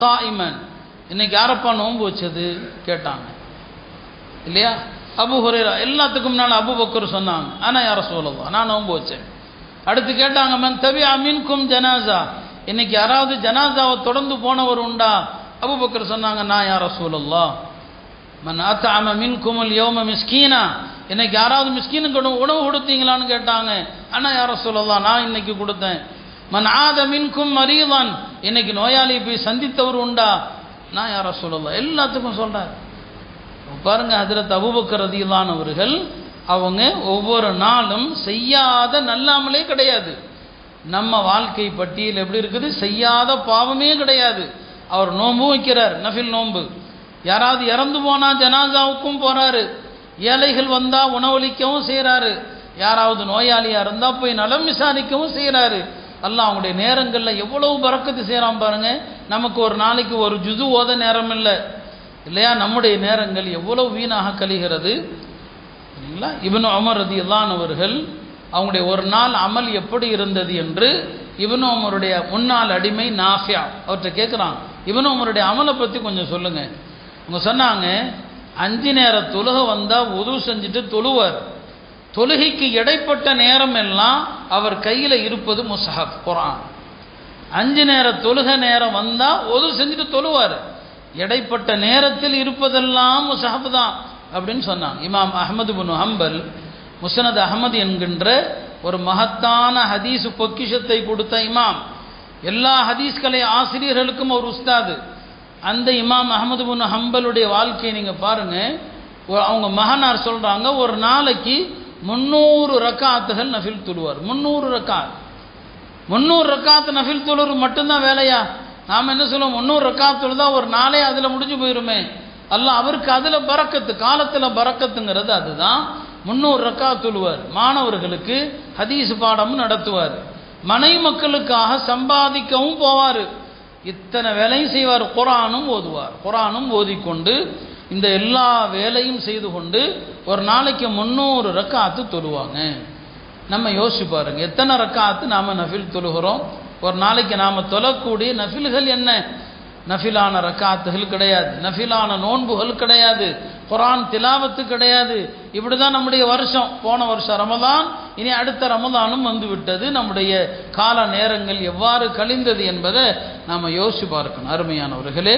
தாயிமன் இன்னைக்கு யாரப்பா நோன்பு வச்சது கேட்டாங்க இல்லையா அபு ஹுரேரா எல்லாத்துக்கும் முன்னால் அபு பக்கர் சொன்னாங்க ஆனால் யார சொல்லலாம் நான் நோன்பு வச்சேன் அடுத்து கேட்டாங்க மன் தவி அமீன்கும் ஜனாசா இன்னைக்கு யாராவது ஜனாசாவை தொடர்ந்து போனவர் உண்டா அபு பக்கர் சொன்னாங்க நான் யார சொல்லலாம் மன் அத்தாம மின்குமுல் யோம மிஸ்கீனா இன்னைக்கு யாராவது மிஸ்கீனுக்கு உணவு- உணவு கொடுத்தீங்களான்னு கேட்டாங்க ஆனால் யார சொல்லலாம் நான் இன்னைக்கு கொடுத்தேன் மன் ஆத மின்கும் மரீதான் இன்னைக்கு நோயாளியை போய் சந்தித்தவர் உண்டா நான் யார சொல்லலாம் எல்லாத்துக்கும் சொல்றாரு பாருங்க ஹஜரத் அபூபக்கர் ரதியிலானவர்கள் அவங்க ஒவ்வொரு நாளும் செய்யாத நல்லாமலே கிடையாது நம்ம வாழ்க்கை பட்டியல் எப்படி இருக்குது செய்யாத பாவமே கிடையாது அவர் நோன்பு வைக்கிறார் நஃபில் நோன்பு யாராவது இறந்து போனா ஜனாசாவுக்கும் போறாரு ஏழைகள் வந்தா உணவளிக்கவும் செய்றாரு யாராவது நோயாளியா இருந்தா போய் நலம் விசாரிக்கவும் செய்றாரு அல்லாஹ் அவங்களுடைய நேரங்கள்ல எவ்வளவு பறக்கத்து செய்றான் பாருங்க நமக்கு ஒரு நாளைக்கு ஒரு ஜுது ஓத நேரம் இல்லை இல்லையா நம்முடைய நேரங்கள் எவ்வளவு வீணாக கழிகிறது சரிங்களா இவனு அமர் ரதி அவர்கள் அவங்களுடைய ஒரு நாள் அமல் எப்படி இருந்தது என்று இவனு அமருடைய முன்னாள் அடிமை நாஃபியா அவர்கிட்ட கேட்குறான் இவனு அமருடைய அமலை பற்றி கொஞ்சம் சொல்லுங்க அவங்க சொன்னாங்க அஞ்சு நேர தொழுகை வந்தால் உதவு செஞ்சுட்டு தொழுவார் தொழுகைக்கு இடைப்பட்ட நேரம் எல்லாம் அவர் கையில் இருப்பது முசஹப் குரான் அஞ்சு நேர தொழுகை நேரம் வந்தால் உதவு செஞ்சுட்டு தொழுவார் இடைப்பட்ட நேரத்தில் இருப்பதெல்லாம் முசஹப் தான் அப்படின்னு சொன்னாங்க இமாம் அஹமது பின் ஹம்பல் முஸ்னத் அஹமது என்கின்ற ஒரு மகத்தான ஹதீஸ் பொக்கிஷத்தை கொடுத்த இமாம் எல்லா ஹதீஸ்கலை ஆசிரியர்களுக்கும் ஒரு உஸ்தாது அந்த இமாம் அஹமது பின் ஹம்பலுடைய வாழ்க்கையை நீங்கள் பாருங்க ஒ- அவங்க மகனார் சொல்றாங்க ஒரு நாளைக்கு முந்நூறு ரக்காத்துகள் நஃபில் துழுவார் முந்நூறு ரக்காத் முந்நூறு ரக்காத்து நஃபில் தொழுறு மட்டும்தான் வேலையா நாம் என்ன சொல்லுவோம் முந்நூறு ரக்காத் தொழுதா ஒரு நாளே அதில் முடிஞ்சு போயிருமே அல்லாஹ் அவருக்கு அதில் பறக்கத்து காலத்தில் பறக்கத்துங்கிறது அதுதான் முந்நூறு ரக்காத் தொழுவார் மாணவர்களுக்கு ஹதீஸ் பாடமும் நடத்துவார் மனை மக்களுக்காக சம்பாதிக்கவும் போவார் இத்தனை வேலையும் செய்வார் குரானும் ஓதுவார் குரானும் ஓதிக்கொண்டு இந்த எல்லா வேலையும் செய்து கொண்டு ஒரு நாளைக்கு முந்நூறு ரக்காத்து தொழுவாங்க நம்ம யோசிச்சு பாருங்க எத்தனை ரக்காத்து நாம நஃபில் தொழுகிறோம் ஒரு நாளைக்கு நாம தொழக்கூடிய நஃபில்கள் என்ன நஃபிலான ரக்காத்துகள் கிடையாது நஃபிலான நோன்புகள் கிடையாது குரான் திலாவத்து கிடையாது இப்படிதான் நம்முடைய வருஷம் போன வருஷம் ரமதான் இனி அடுத்த ரமதானும் வந்து விட்டது நம்முடைய கால நேரங்கள் எவ்வாறு கழிந்தது என்பதை நாம யோசிச்சு பார்க்கணும் அருமையானவர்களே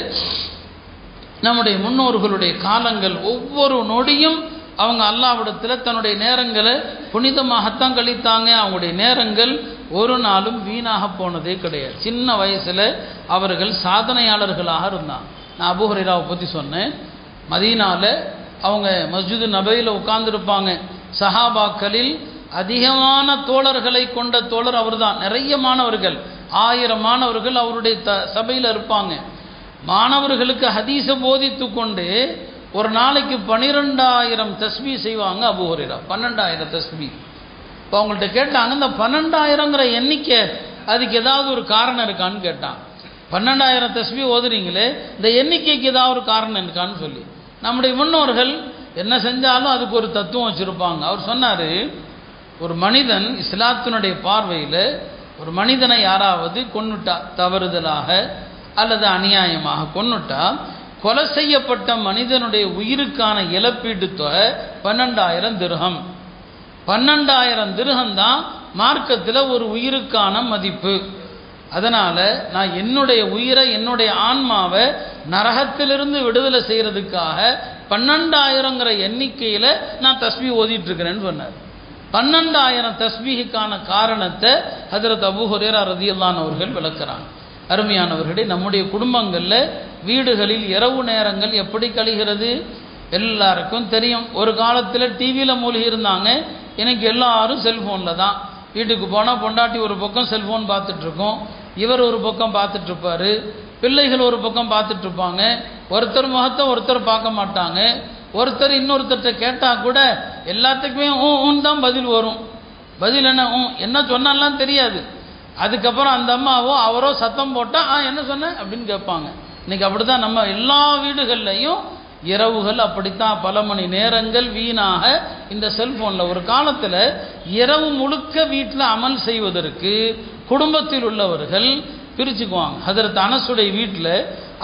நம்முடைய முன்னோர்களுடைய காலங்கள் ஒவ்வொரு நொடியும் அவங்க அல்லாவிடத்தில் தன்னுடைய நேரங்களை புனிதமாகத்தான் கழித்தாங்க அவங்களுடைய நேரங்கள் ஒரு நாளும் வீணாக போனதே கிடையாது சின்ன வயசில் அவர்கள் சாதனையாளர்களாக இருந்தாங்க நான் அபுஹரிராவை பற்றி சொன்னேன் மதீனால அவங்க மஸ்ஜிது நபையில் உட்கார்ந்துருப்பாங்க சஹாபாக்களில் அதிகமான தோழர்களை கொண்ட தோழர் அவர்தான் நிறைய மாணவர்கள் ஆயிரம் மாணவர்கள் அவருடைய த சபையில் இருப்பாங்க மாணவர்களுக்கு ஹதீஸை போதித்து கொண்டு ஒரு நாளைக்கு பன்னிரெண்டாயிரம் தஸ்மி செய்வாங்க அபு ஹுரைரா பன்னெண்டாயிரம் தஸ்மி இப்போ அவங்கள்ட்ட கேட்டாங்க இந்த பன்னெண்டாயிரங்கிற எண்ணிக்கை அதுக்கு ஏதாவது ஒரு காரணம் இருக்கான்னு கேட்டான் பன்னெண்டாயிரம் தஸ்மி ஓதுறீங்களே இந்த எண்ணிக்கைக்கு ஏதாவது ஒரு காரணம் இருக்கான்னு சொல்லி நம்முடைய முன்னோர்கள் என்ன செஞ்சாலும் அதுக்கு ஒரு தத்துவம் வச்சுருப்பாங்க அவர் சொன்னார் ஒரு மனிதன் இஸ்லாத்தினுடைய பார்வையில் ஒரு மனிதனை யாராவது கொன்னுட்டா தவறுதலாக அல்லது அநியாயமாக கொன்னுட்டா கொலை செய்யப்பட்ட மனிதனுடைய உயிருக்கான இழப்பீட்டு தொகை பன்னெண்டாயிரம் திருகம் பன்னெண்டாயிரம் திருகம் தான் மார்க்கத்தில் ஒரு உயிருக்கான மதிப்பு அதனால நான் என்னுடைய உயிரை என்னுடைய ஆன்மாவை நரகத்திலிருந்து விடுதலை செய்யறதுக்காக பன்னெண்டாயிரங்கிற எண்ணிக்கையில் நான் தஸ்மி ஓதிட்டு இருக்கிறேன்னு சொன்னார் பன்னெண்டாயிரம் தஸ்மீகுக்கான காரணத்தை ஹஜரத் அபு ஹுரேரா ரதியல்லான் அவர்கள் விளக்குறாங்க அருமையானவர்களே நம்முடைய குடும்பங்களில் வீடுகளில் இரவு நேரங்கள் எப்படி கழிகிறது எல்லாருக்கும் தெரியும் ஒரு காலத்தில் டிவியில் மூழ்கி இருந்தாங்க எனக்கு எல்லாரும் செல்ஃபோனில் தான் வீட்டுக்கு போனால் பொண்டாட்டி ஒரு பக்கம் செல்ஃபோன் பார்த்துட்டு இருக்கோம் இவர் ஒரு பக்கம் பார்த்துட்டு இருப்பாரு பிள்ளைகள் ஒரு பக்கம் பார்த்துட்டு இருப்பாங்க ஒருத்தர் முகத்தை ஒருத்தர் பார்க்க மாட்டாங்க ஒருத்தர் இன்னொருத்தர்கிட்ட கேட்டால் கூட எல்லாத்துக்குமே ஊ ஊன் தான் பதில் வரும் பதில் என்ன ஊ என்ன சொன்னாலாம் தெரியாது அதுக்கப்புறம் அந்த அம்மாவோ அவரோ சத்தம் போட்டால் ஆ என்ன சொன்னேன் அப்படின்னு கேட்பாங்க இன்னைக்கு அப்படி தான் நம்ம எல்லா வீடுகள்லையும் இரவுகள் அப்படித்தான் பல மணி நேரங்கள் வீணாக இந்த செல்போனில் ஒரு காலத்தில் இரவு முழுக்க வீட்டில் அமல் செய்வதற்கு குடும்பத்தில் உள்ளவர்கள் பிரிச்சுக்குவாங்க ஹதரத் அனசுடைய வீட்டில்